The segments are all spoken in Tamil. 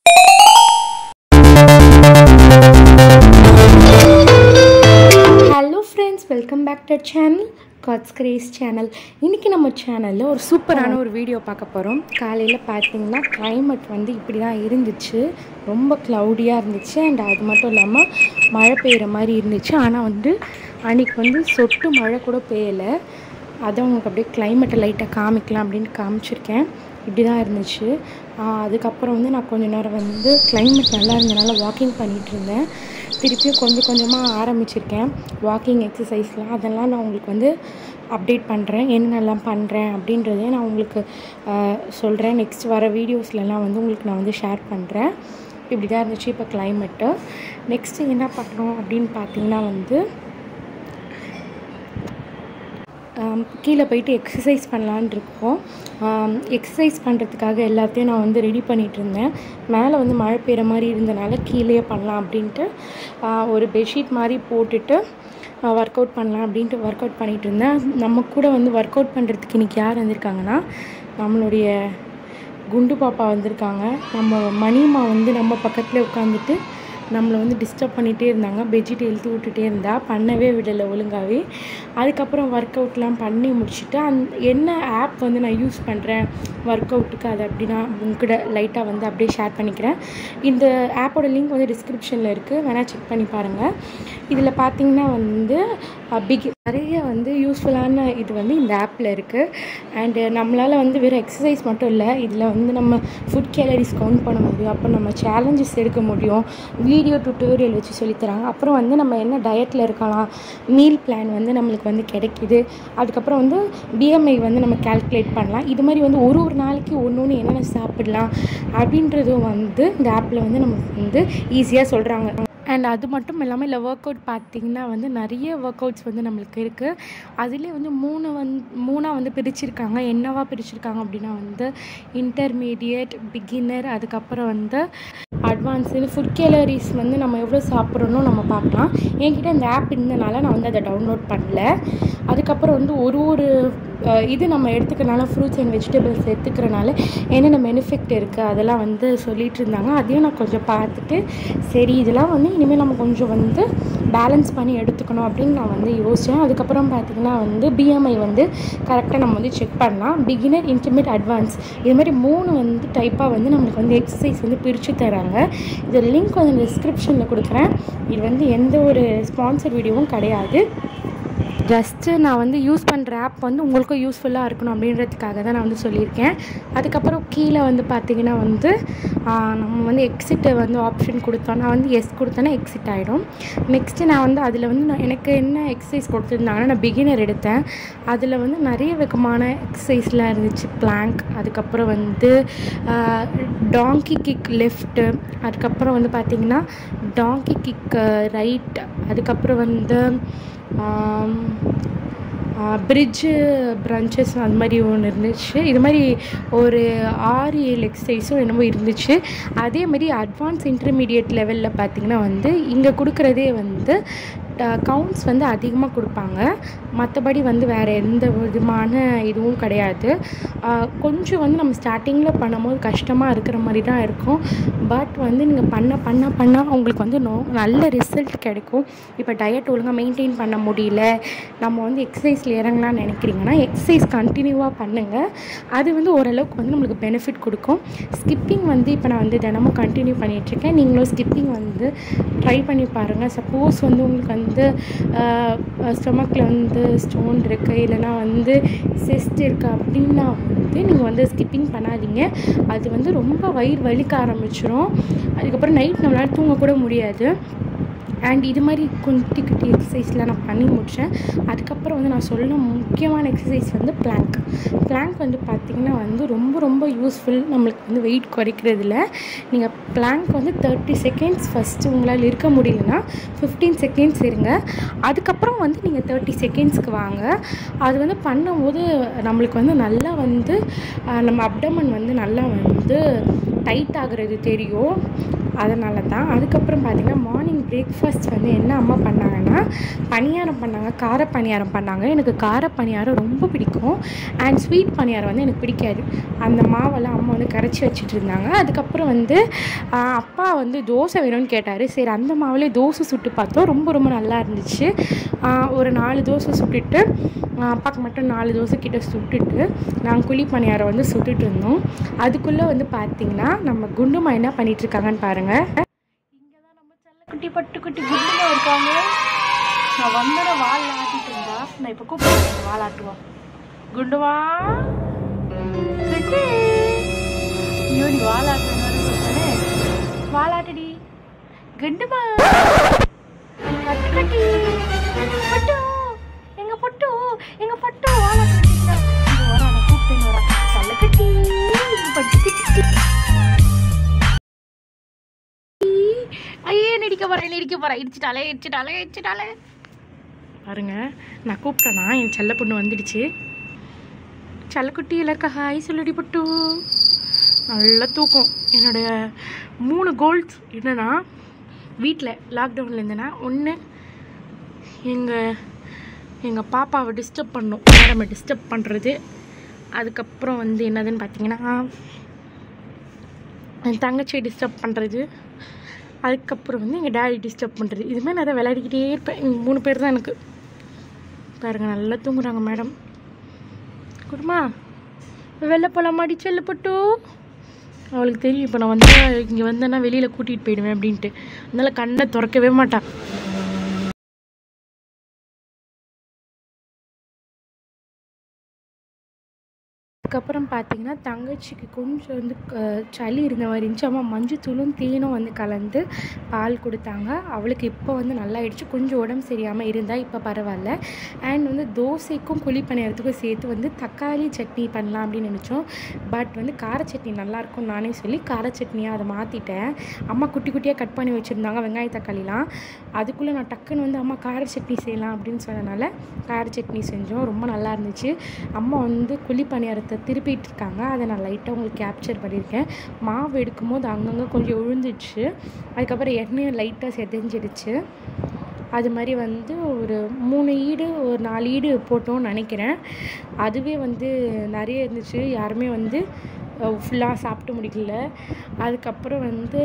Hello friends welcome back to channel God's grace channel இன்றைக்கி நம்ம சேனலில் ஒரு சூப்பரான ஒரு வீடியோ பார்க்க போகிறோம் காலையில் பார்த்தீங்கன்னா climate வந்து இப்படி தான் இருந்துச்சு ரொம்ப க்ளவுடியாக இருந்துச்சு அண்ட் அது மட்டும் இல்லாமல் மழை பெய்கிற மாதிரி இருந்துச்சு ஆனால் வந்து அன்றைக்கி வந்து சொட்டு மழை கூட பெய்யலை அதை உங்களுக்கு அப்படியே கிளைமேட்டை லைட்டாக காமிக்கலாம் அப்படின்னு காமிச்சிருக்கேன் இப்படி தான் இருந்துச்சு ஆஹ் அதுக்கப்புறம் வந்து நான் கொஞ்ச நேரம் வந்து climate நல்லா இருந்தனால வாக்கிங் பண்ணிகிட்டு இருந்தேன் திருப்பியும் கொஞ்சம் கொஞ்சமாக ஆரம்பிச்சிருக்கேன் வாக்கிங் எக்ஸசைஸ்லாம் அதெல்லாம் நான் உங்களுக்கு வந்து அப்டேட் பண்ணுறேன் என்னென்னலாம் பண்ணுறேன் அப்படின்றதையும் நான் உங்களுக்கு சொல்கிறேன் நெக்ஸ்ட் வர வீடியோஸ்லலாம் வந்து உங்களுக்கு நான் வந்து ஷேர் பண்ணுறேன் இப்படி தான் இருந்துச்சு இப்போ கிளைமேட்டு நெக்ஸ்ட்டு என்ன பண்ணுறோம் அப்படின்னு பார்த்தீங்கன்னா வந்து ஆம், கீழே போயிட்டு எக்ஸசைஸ் பண்ணலான்னு இருக்கோம் எக்ஸசைஸ் பண்ணுறதுக்காக எல்லாத்தையும் நான் வந்து ரெடி பண்ணிகிட்டு இருந்தேன் மேலே வந்து மழை பெய்கிற மாதிரி இருந்தனால கீழேயே பண்ணலாம் அப்படின்ட்டு ஆ, ஒரு பெட்ஷீட் மாதிரி போட்டுட்டு ஒர்க் அவுட் பண்ணலாம் அப்படின்ட்டு ஒர்க் அவுட் பண்ணிகிட்டு இருந்தேன் நம்ம கூட வந்து ஒர்க் அவுட் பண்ணுறதுக்கு இன்றைக்கி யார் வந்திருக்காங்கன்னா நம்மளுடைய குண்டு பாப்பா வந்திருக்காங்க நம்ம மணிமா வந்து நம்ம பக்கத்தில் உட்காந்துட்டு நம்மளை வந்து டிஸ்டர்ப் பண்ணிகிட்டே இருந்தாங்க பெட்ஷீட் இழுத்து விட்டுட்டே இருந்தா பண்ணவே விடலை ஒழுங்காகவே அதுக்கப்புறம் ஒர்க் அவுட்லாம் பண்ணி முடிச்சுட்டு அந் என்ன ஆப் வந்து நான் யூஸ் பண்ணுறேன் ஒர்க் அவுட்டுக்கு அது அப்படின்னா உங்ககிட்ட லைட்டாக வந்து அப்படியே ஷேர் பண்ணிக்கிறேன் இந்த ஆப்போட லிங்க் வந்து டிஸ்கிரிப்ஷனில் இருக்குது வேணால் செக் பண்ணி பாருங்கள் இதில் பார்த்தீங்கன்னா வந்து பிக் நிறைய வந்து யூஸ்ஃபுல்லான இது வந்து இந்த ஆப்பில் இருக்குது அண்டு நம்மளால் வந்து வெறும் எக்ஸசைஸ் மட்டும் இல்லை இதில் வந்து நம்ம ஃபுட் கேலரிஸ் கவுண்ட் பண்ண முடியும் அப்புறம் நம்ம சேலஞ்சஸ் எடுக்க முடியும் வீடியோ டுட்டோரியல் வச்சு சொல்லித்தராங்க அப்புறம் வந்து நம்ம என்ன டயட்டில் இருக்கலாம் மீல் பிளான் வந்து நம்மளுக்கு வந்து கிடைக்கிது அதுக்கப்புறம் வந்து பிஎம்ஐ வந்து நம்ம கால்குலேட் பண்ணலாம் இது மாதிரி வந்து ஒரு ஒரு நாளைக்கு ஒன்று ஒன்று என்னென்ன சாப்பிடலாம் அப்படின்றதும் வந்து இந்த ஆப்பில் வந்து நமக்கு வந்து ஈஸியாக சொல்கிறாங்க அண்ட் அது மட்டும் இல்லாமல் இல்லை ஒர்க் அவுட் பார்த்திங்கன்னா வந்து நிறைய ஒர்க் அவுட்ஸ் வந்து நம்மளுக்கு இருக்குது அதுலேயே வந்து மூணு வந் மூணாக வந்து பிரிச்சிருக்காங்க என்னவா பிரிச்சிருக்காங்க அப்படின்னா வந்து இன்டர்மீடியட் பிகினர் அதுக்கப்புறம் வந்து அட்வான்ஸு ஃபுட் கேலரிஸ் வந்து நம்ம எவ்வளோ சாப்பிட்றோன்னு நம்ம பார்க்கலாம் என்கிட்ட இந்த ஆப் இருந்தனால நான் வந்து அதை டவுன்லோட் பண்ணல அதுக்கப்புறம் வந்து ஒரு ஒரு அஹ், இது நம்ம எடுத்துக்கிறனால ஃப்ரூட்ஸ் அண்ட் வெஜிடபிள்ஸ் எடுத்துக்கிறனால என்னென்ன பெனிஃபிட் இருக்குது அதெல்லாம் வந்து சொல்லிட்டு இருந்தாங்க அதையும் நான் கொஞ்சம் பார்த்துட்டு சரி இதெல்லாம் வந்து இனிமேல் நம்ம கொஞ்சம் வந்து பேலன்ஸ் பண்ணி எடுத்துக்கணும் அப்படின்னு நான் வந்து யோசித்தேன் அதுக்கப்புறம் பார்த்திங்கன்னா வந்து பிஎம்ஐ வந்து கரெக்டாக நம்ம வந்து செக் பண்ணலாம் பிகினர் இன்டிமேட் அட்வான்ஸ் இது மாதிரி மூணு வந்து டைப்பாக வந்து நம்மளுக்கு வந்து எக்ஸசைஸ் வந்து பிரித்து தராங்க இது லிங்க் வந்து டிஸ்கிரிப்ஷனில் கொடுக்குறேன் இது வந்து எந்த ஒரு ஸ்பான்சர் வீடியோவும் கிடையாது ஜஸ்ட்டு நான் வந்து யூஸ் பண்ணுற ஆப் வந்து உங்களுக்கும் யூஸ்ஃபுல்லாக இருக்கணும் அப்படின்றதுக்காக தான் நான் வந்து சொல்லியிருக்கேன் அதுக்கப்புறம் கீழே வந்து பார்த்தீங்கன்னா வந்து ஆஹ், நம்ம வந்து எக்ஸிட்டை வந்து ஆப்ஷன் கொடுத்தோம் நான் வந்து எஸ் கொடுத்தேன்னா எக்ஸிட் ஆகிடும் நெக்ஸ்ட்டு நான் வந்து அதில் வந்து நான் எனக்கு என்ன எக்ஸசைஸ் கொடுத்துருந்தாங்கன்னா நான் பிகினர் எடுத்தேன் அதில் வந்து நிறைய விதமான எக்ஸசைஸ்லாம் இருந்துச்சு பிளாங்க் அதுக்கப்புறம் வந்து டாங்கி கிக் லெஃப்ட்டு அதுக்கப்புறம் வந்து பார்த்திங்கன்னா டாங்கி கிக் ரைட் அதுக்கப்புறம் வந்து பிரிட்ஜு பிரன்ச்சஸ் அந்த மாதிரி ஒன்று இருந்துச்சு இது மாதிரி ஒரு ஆறு ஏழு எக்ஸசைஸும் என்னமோ இருந்துச்சு அதே மாதிரி அட்வான்ஸ் இன்டர்மீடியட் லெவலில் பார்த்திங்கன்னா வந்து இங்கே கொடுக்குறதே வந்து கவுண்ட்ஸ் வந்து அதிகமாக கொடுப்பாங்க மற்றபடி வந்து வேறு எந்த விதமான இதுவும் கிடையாது ஆஹ் கொஞ்சம் வந்து நம்ம ஸ்டார்டிங்கில் பண்ணும்போது கஷ்டமாக இருக்கிற மாதிரி தான் இருக்கும் பட் வந்து நீங்கள் பண்ண பண்ண பண்ண உங்களுக்கு வந்து நோ நல்ல ரிசல்ட் கிடைக்கும் இப்போ டயட் ஒழுங்காக மெயின்டைன் பண்ண முடியல நம்ம வந்து எக்ஸசைஸில் இறங்கலாம்னு நினைக்கிறீங்கன்னா எக்ஸசைஸ் கண்டினியூவாக பண்ணுங்கள் அது வந்து ஓரளவுக்கு வந்து நம்மளுக்கு பெனிஃபிட் கொடுக்கும் ஸ்கிப்பிங் வந்து இப்போ நான் வந்து தினமும் கண்டினியூ பண்ணிகிட்ருக்கேன் நீங்களும் ஸ்கிப்பிங் வந்து ட்ரை பண்ணி பாருங்கள் சப்போஸ் வந்து உங்களுக்கு வந்து ஸ்டொமக்கில் வந்து ஸ்டோன் இருக்குது இல்லைனா வந்து செஸ்ட் இருக்குது அப்படின்னா வந்து நீங்கள் வந்து ஸ்கிப்பிங் பண்ணாதீங்க அது வந்து ரொம்ப வயிறு வலிக்க ஆரம்பிச்சிரும் அதுக்கப்புறம் நைட் நம்மளால் தூங்கக்கூட முடியாது அண்ட் இது மாதிரி குட்டி குட்டி எக்ஸசைஸ்லாம் நான் பண்ணி முடித்தேன் அதுக்கப்புறம் வந்து நான் சொல்ல முக்கியமான எக்ஸசைஸ் வந்து பிளாங்க் பிளாங்க் வந்து பார்த்திங்கன்னா வந்து ரொம்ப ரொம்ப யூஸ்ஃபுல் நம்மளுக்கு வந்து வெயிட் குறைக்கிறதுல நீங்கள் பிளாங்க் வந்து தேர்ட்டி செகண்ட்ஸ் ஃபஸ்ட்டு உங்களால் இருக்க முடியலன்னா ஃபிஃப்டீன் செகண்ட்ஸ் இருங்க அதுக்கப்புறம் வந்து நீங்கள் தேர்ட்டி செகண்ட்ஸ்க்கு வாங்க அது வந்து பண்ணும்போது நம்மளுக்கு வந்து நல்லா வந்து ஆஹ், நம்ம அப்டமன் வந்து நல்லா வந்து டைட் ஆகுறது தெரியும் அதனால தான் அதுக்கப்புறம் பார்த்திங்கன்னா மார்னிங் பிரேக்ஃபாஸ்ட் வந்து என்ன அம்மா பண்ணாங்கன்னா பணியாரம் பண்ணாங்க கார பணியாரம் பண்ணாங்க எனக்கு கார பணியாரம் ரொம்ப பிடிக்கும் அண்ட் ஸ்வீட் பணியாரம் வந்து எனக்கு பிடிக்காது அந்த மாவெல்லாம் அம்மா வந்து கரைச்சி வச்சுட்டு இருந்தாங்க அதுக்கப்புறம் வந்து ஆஹ், அப்பா வந்து தோசை வேணும்னு கேட்டார் சரி அந்த மாவுலேயே தோசை சுட்டு பார்த்தோம் ரொம்ப ரொம்ப நல்லா இருந்துச்சு ஆஹ், ஒரு நாலு தோசை சுட்டுட்டு ஆஹ், அப்பாவுக்கு மட்டும் நாலு தோசை கிட்ட சுட்டுட்டு நாங்கள் குழி பணியாரம் வந்து சுட்டுட்டு இருந்தோம் அதுக்குள்ளே வந்து பார்த்தீங்கன்னா நம்ம குண்டுமா என்ன பண்ணிட்டு இருக்காங்கன்னு பாருங்கள் இங்கே தான் நம்ம செல்லக்குட்டி பட்டுக்குட்டி குண்டுமா இருக்காங்க நான் வந்தட வால் ஆட்டிட்டு இருந்தா நான் இப்போ கூப்பிடுறேன் வால் ஆட்டுவோம் குண்டுமா குட்டி ஐயோ நீ வால் ஆட்டுறேன்னு சொல்லிட்டானே வால் ஆட்டுடி குண்டுமா பட்டுக்குட்டி பட்டு எங்க பட்டு எங்க பட்டு வால் ஆட்டுறீங்க இங்க வரா நான் கூப்பிட்டேன் வரா செல்லக்குட்டி எங்க பட்டுக்குட்டி ஐயே நடிக்க போறேன் நடிக்க போறேன் இடிச்சிட்டாலே இடிச்சிட்டாலே இடிச்சிட்டாலே பாருங்க நான் கூப்பிட்டேனா என் செல்ல பொண்ணு வந்துடுச்சு செல்லக்குட்டி எல்லாருக்கா ஹாய் சொல்லுடி பட்டு நல்ல தூக்கம் என்னோட மூணு கோல்ஸ் என்னன்னா வீட்டில் லாக்டவுனில் இருந்தேன்னா ஒன்று எங்கள் எங்கள் பாப்பாவை டிஸ்டர்ப் பண்ணும் மேடமை டிஸ்டர்ப் பண்ணுறது அதுக்கப்புறம் வந்து என்னதுன்னு பார்த்தீங்கன்னா என் தங்கச்சியை டிஸ்டர்ப் பண்ணுறது அதுக்கப்புறம் வந்து எங்கள் டேடி டிஸ்டர்ப் பண்ணுறது இதுமாதிரி நான் அதை விளையாடிக்கிட்டே இருப்பேன் இவங்க மூணு பேர் தான் எனக்கு பாருங்க நல்லா தூங்குறாங்க மேடம் குடுமா வெளில போகலாமாடி செல்லு பட்டு அவளுக்கு தெரியும் இப்போ நான் வந்து இங்கே வந்தேன்னா வெளியில் கூட்டிகிட்டு போயிடுவேன் அப்படின்ட்டு அதனால கண்ணை திறக்கவே மாட்டான் அதுக்கப்புறம் பார்த்தீங்கன்னா தங்கச்சிக்கு கொஞ்சம் வந்து க- சளி இருந்த மாதிரி இருந்துச்சு அம்மா மஞ்சத்தூளும் தேனும் வந்து கலந்து பால் கொடுத்தாங்க அவளுக்கு இப்போ வந்து நல்லாயிடுச்சு கொஞ்சம் உடம்பு சரியாமல் இருந்தால் இப்போ பரவாயில்ல அண்ட் வந்து தோசைக்கும் குழி பணியாரத்துக்கும் சேர்த்து வந்து தக்காளி சட்னி பண்ணலாம் அப்படின்னு நினச்சோம் பட் வந்து கார சட்னி நல்லாயிருக்கும் நானே சொல்லி கார சட்னியாக அதை மாற்றிட்டேன் அம்மா குட்டி குட்டியாக கட் பண்ணி வச்சுருந்தாங்க வெங்காய தக்காளிலாம் அதுக்குள்ளே நான் டக்குன்னு வந்து அம்மா கார சட்னி செய்யலாம் அப்படின்னு சொன்னனால கார சட்னி செஞ்சோம் ரொம்ப நல்லா இருந்துச்சு அம்மா வந்து குழி பணியாரத்தை திருப்பிட்டு இருக்காங்க அதை நான் லைட்டாக உங்களுக்கு கேப்சர் பண்ணியிருக்கேன் மாவு எடுக்கும்போது அங்கங்கே கொஞ்சம் விழுந்துச்சு அதுக்கப்புறம் எண்ணெயும் லைட்டாக செதஞ்சிடுச்சு அது மாதிரி வந்து ஒரு மூணு ஈடு ஒரு நாலு ஈடு போட்டோம்னு நினைக்கிறேன் அதுவே வந்து நிறைய இருந்துச்சு யாருமே வந்து ஃபுல்லாக சாப்பிட்டு முடிக்கல அதுக்கப்புறம் வந்து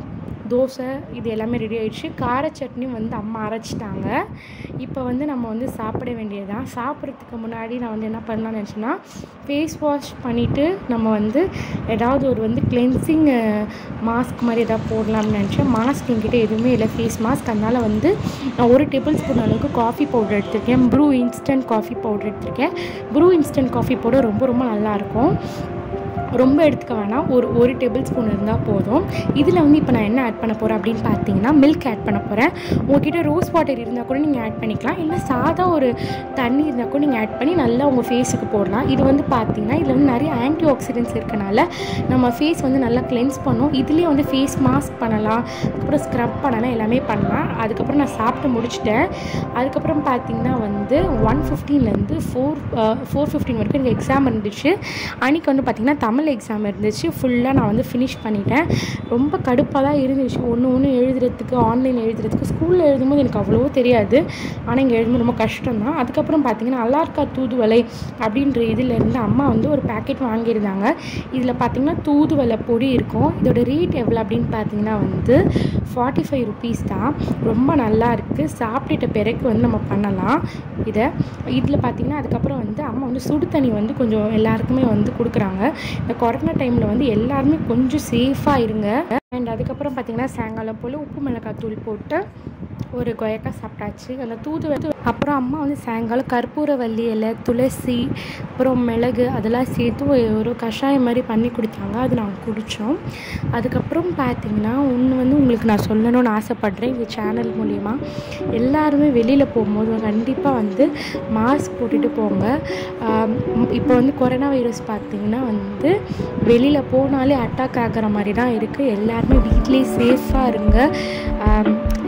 தோசை இது எல்லாமே ரெடி ஆயிடுச்சு கார சட்னி வந்து அம்மா அரைச்சிட்டாங்க இப்போ வந்து நம்ம வந்து சாப்பிட வேண்டியதுதான் சாப்பிட்றதுக்கு முன்னாடி நான் வந்து என்ன பண்ணலாம்னு நினச்சேன்னா ஃபேஸ் வாஷ் பண்ணிவிட்டு நம்ம வந்து ஏதாவது ஒரு வந்து கிளென்சிங் மாஸ்க் மாதிரி எதாவது போடலாம்னு நினச்சேன் மாஸ்க் என்கிட்ட எதுவுமே இல்லை ஃபேஸ் மாஸ்க் அதனால் வந்து நான் ஒரு டேபிள் ஸ்பூன் அளவுக்கு காஃபி பவுடர் எடுத்திருக்கேன் ப்ரூ இன்ஸ்டன்ட் காஃபி பவுடர் எடுத்திருக்கேன் ப்ரூ இன்ஸ்டன்ட் காஃபி பவுடர் ரொம்ப ரொம்ப நல்லாயிருக்கும் ரொம்ப எடுத்துக்க வேணாம் ஒரு ஒரு டேபிள் ஸ்பூன் இருந்தால் போதும் இதில் வந்து இப்போ நான் என்ன ஆட் பண்ண போகிறேன் அப்படின்னு பார்த்தீங்கன்னா மில்க் ஆட் பண்ண போகிறேன் உங்ககிட்ட ரோஸ் வாட்டர் இருந்தால் கூட நீங்கள் ஆட் பண்ணிக்கலாம் இல்லை சாதா ஒரு தண்ணி இருந்தால் கூட நீங்கள் ஆட் பண்ணி நல்லா உங்கள் ஃபேஸுக்கு போடலாம் இது வந்து பார்த்தீங்கன்னா இதில் வந்து நிறைய ஆன்டி ஆக்சிடென்ட்ஸ் இருக்கனால நம்ம ஃபேஸ் வந்து நல்லா கிளென்ஸ் பண்ணும் இதுலேயே வந்து ஃபேஸ் மாஸ்க் பண்ணலாம் அதுக்கப்புறம் ஸ்க்ரப் பண்ணலாம் எல்லாமே பண்ணலாம் அதுக்கப்புறம் நான் சாப்பிட்டு முடிச்சிட்டேன் அதுக்கப்புறம் பார்த்தீங்கன்னா வந்து ஒன் ஃபிஃப்டீன்லேருந்து ஃபோர் ஃபோர் ஃபிஃப்டீன் வரைக்கும் எனக்கு எக்ஸாம் இருந்துச்சு அன்றைக்கி வந்து பார்த்திங்கன்னா தமிழ் எக்ஸாம் இருந்துச்சு ஃபுல்லாக நான் வந்து ஃபினிஷ் பண்ணிட்டேன் ரொம்ப கடுப்பாக தான் இருந்துச்சு ஒன்று ஒன்று எழுதுறதுக்கு ஆன்லைன் எழுதுறதுக்கு ஸ்கூலில் எழுதும்போது எனக்கு அவ்வளவோ தெரியாது ஆனால் இங்கே எழுதும்போது ரொம்ப கஷ்டம் தான் அதுக்கப்புறம் பார்த்தீங்கன்னா அல்லார்க்கா தூதுவளை அப்படின்ற இதில் இருந்து அம்மா வந்து ஒரு பேக்கெட் வாங்கியிருந்தாங்க இதில் பார்த்தீங்கன்னா தூதுவளை பொடி இருக்கும் இதோட ரேட் எவ்வளோ அப்படின்னு பார்த்தீங்கன்னா வந்து ஃபார்ட்டி ஃபைவ் ருபீஸ் தான் ரொம்ப நல்லா இருக்குது சாப்பிட்டுட்ட பிறகு வந்து நம்ம பண்ணலாம் இதை இதில் பார்த்தீங்கன்னா அதுக்கப்புறம் வந்து அம்மா வந்து சுடு தண்ணி வந்து கொஞ்சம் எல்லாருக்குமே வந்து கொடுக்குறாங்க இந்த கொரோனா டைமில் வந்து எல்லாருமே கொஞ்சம் சேஃபாக இருங்க அண்ட் அதுக்கப்புறம் பார்த்தீங்கன்னா சாயங்காலம் போல் உப்பு மிளகாய் தூள் போட்டு ஒரு கொயக்காய் சாப்பிட்டாச்சு அந்த தூது வந்து அப்புறம் அம்மா வந்து சாயங்காலம் கற்பூரவல்லி இலை துளசி அப்புறம் மிளகு அதெல்லாம் சேர்த்து ஒரு ஒரு கஷாயம் மாதிரி பண்ணி கொடுத்தாங்க அது நாங்கள் குடித்தோம் அதுக்கப்புறம் பார்த்தீங்கன்னா ஒன்று வந்து உங்களுக்கு நான் சொல்லணும்னு ஆசைப்பட்றேன் இந்த சேனல் மூலிமா எல்லாருமே வெளியில் போகும்போது கண்டிப்பாக வந்து மாஸ்க் போட்டுட்டு போங்க ஆம், இப்போ வந்து கொரோனா வைரஸ் பார்த்தீங்கன்னா வந்து வெளியில் போனாலே அட்டாக் ஆகிற மாதிரி தான் இருக்குது எல்லாருமே வீட்லேயே சேஃபாக இருங்க ஆம்,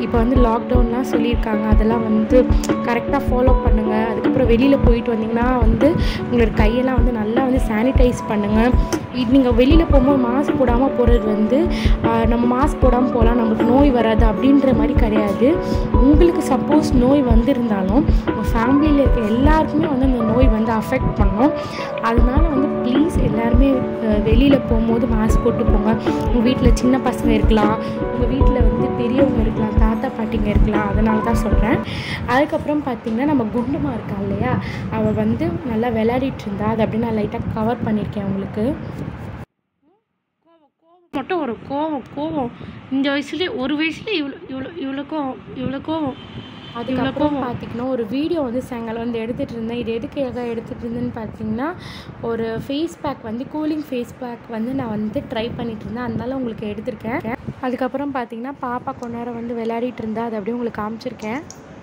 இப்போ வந்து லாக்டவுன்லாம் சொல்லியிருக்காங்க அதெல்லாம் வந்து கரெக்டாக ஃபாலோ பண்ணுங்கள் அதுக்கப்புறம் வெளியில் போயிட்டு வந்தீங்கன்னா வந்து உங்களோட கையெல்லாம் வந்து நல்லா வந்து சானிடைஸ் பண்ணுங்கள் நீங்கள் வெளியில் போகும்போது மாஸ்க் போடாமல் போகிறது வந்து ஆஹ், நம்ம மாஸ்க் போடாமல் போகலாம் நமக்கு நோய் வராது அப்படின்ற மாதிரி கிடையாது உங்களுக்கு சப்போஸ் நோய் வந்திருந்தாலும் உங்கள் ஃபேமிலியில் இருக்க எல்லாருக்குமே வந்து அந்த நோய் வந்து அஃபெக்ட் பண்ணும் அதனால வந்து ப்ளீஸ் எல்லாருமே வெளியில் போகும்போது மாஸ்க் போட்டு போங்க உங்கள் வீட்டில் சின்ன பசங்க இருக்கலாம் உங்கள் வீட்டில் வந்து பெரியவங்க இருக்கலாம் தாத்தா பாட்டிங்க இருக்கலாம் அதனால தான் சொல்கிறேன் அதுக்கப்புறம் பார்த்திங்கன்னா நம்ம குண்டுமா இருக்கா இல்லையா அவள் வந்து நல்லா விளையாடிட்டு இருந்தா அதை அப்படியே நான் லைட்டாக கவர் பண்ணியிருக்கேன் உங்களுக்கு கோவம் கோவம் மட்டும் ஒரு கோவம் கோவம் இந்த வயசுலேயே ஒரு வயசுலேயே இவ்வளோ இவ்வளோ இவ்வளோ கோவம் இவ்வளோ கோவம் அதுக்கப்புறம் பார்த்திங்கன்னா ஒரு வீடியோ வந்து சாயங்காலம் வந்து எடுத்துகிட்டு இருந்தேன் இது எதுக்காக எடுத்துகிட்டு இருந்தேன்னு பார்த்தீங்கன்னா ஒரு ஃபேஸ் பேக் வந்து கூலிங் ஃபேஸ் பேக் வந்து நான் வந்து ட்ரை பண்ணிட்டு இருந்தேன் அதனால உங்களுக்கு எடுத்திருக்கேன் அதுக்கப்புறம் பார்த்தீங்கன்னா பாப்பா கொஞ்ச நேரம் வந்து விளையாடிட்டு இருந்தா அதை அப்படியே உங்களுக்கு காமிச்சிருக்கேன்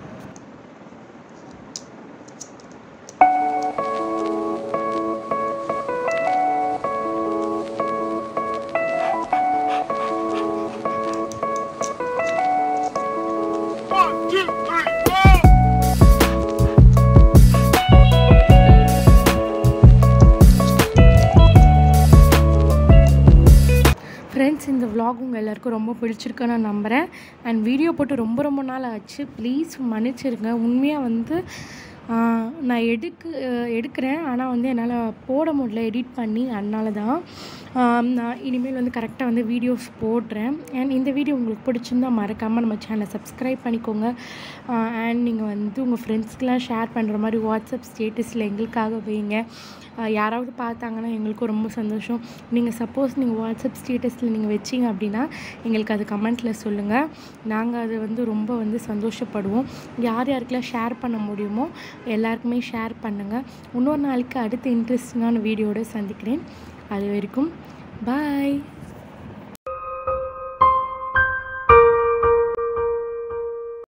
One, two, three, four. Friends இந்த vlog உங்கள் எல்லாருக்கும் ரொம்ப பிடிச்சிருக்குன்னு நான் நம்புகிறேன் அண்ட் வீடியோ போட்டு ரொம்ப ரொம்ப நாள் ஆச்சு ப்ளீஸ் மன்னிச்சிருங்க உண்மையாக வந்து ஆஹ், நான் எடுக்கு அஹ், எடுக்கிறேன் ஆனால் வந்து என்னால் போட முடியல எடிட் பண்ணி அதனால தான் ஆம், நான் இனிமேல் வந்து கரெக்டாக வந்து வீடியோஸ் போடுறேன் அண்ட் இந்த வீடியோ உங்களுக்கு பிடிச்சிருந்தா மறக்காமல் நம்ம சேனலை சப்ஸ்கிரைப் பண்ணிக்கோங்க அண்ட் நீங்கள் வந்து உங்கள் ஃப்ரெண்ட்ஸ்க்கெலாம் ஷேர் பண்ணுற மாதிரி வாட்ஸ்அப் ஸ்டேட்டஸில் எங்களுக்காக வைங்க ஆஹ் யாராவது பார்த்தாங்கன்னா எங்களுக்கும் ரொம்ப சந்தோஷம் நீங்கள் சப்போஸ் நீங்கள் வாட்ஸ்அப் ஸ்டேட்டஸில் நீங்கள் வச்சிங்க அப்படின்னா எங்களுக்கு அது கமெண்ட்டில் சொல்லுங்கள் நாங்கள் அது வந்து ரொம்ப வந்து சந்தோஷப்படுவோம் யார் யாருக்கெல்லாம் ஷேர் பண்ண முடியுமோ எல்லாருக்குமே ஷேர் பண்ணுங்கள் இன்னொரு நாளைக்கு அடுத்த இன்ட்ரெஸ்டிங்கான வீடியோட சந்திக்கிறேன் அது வரைக்கும் பாய்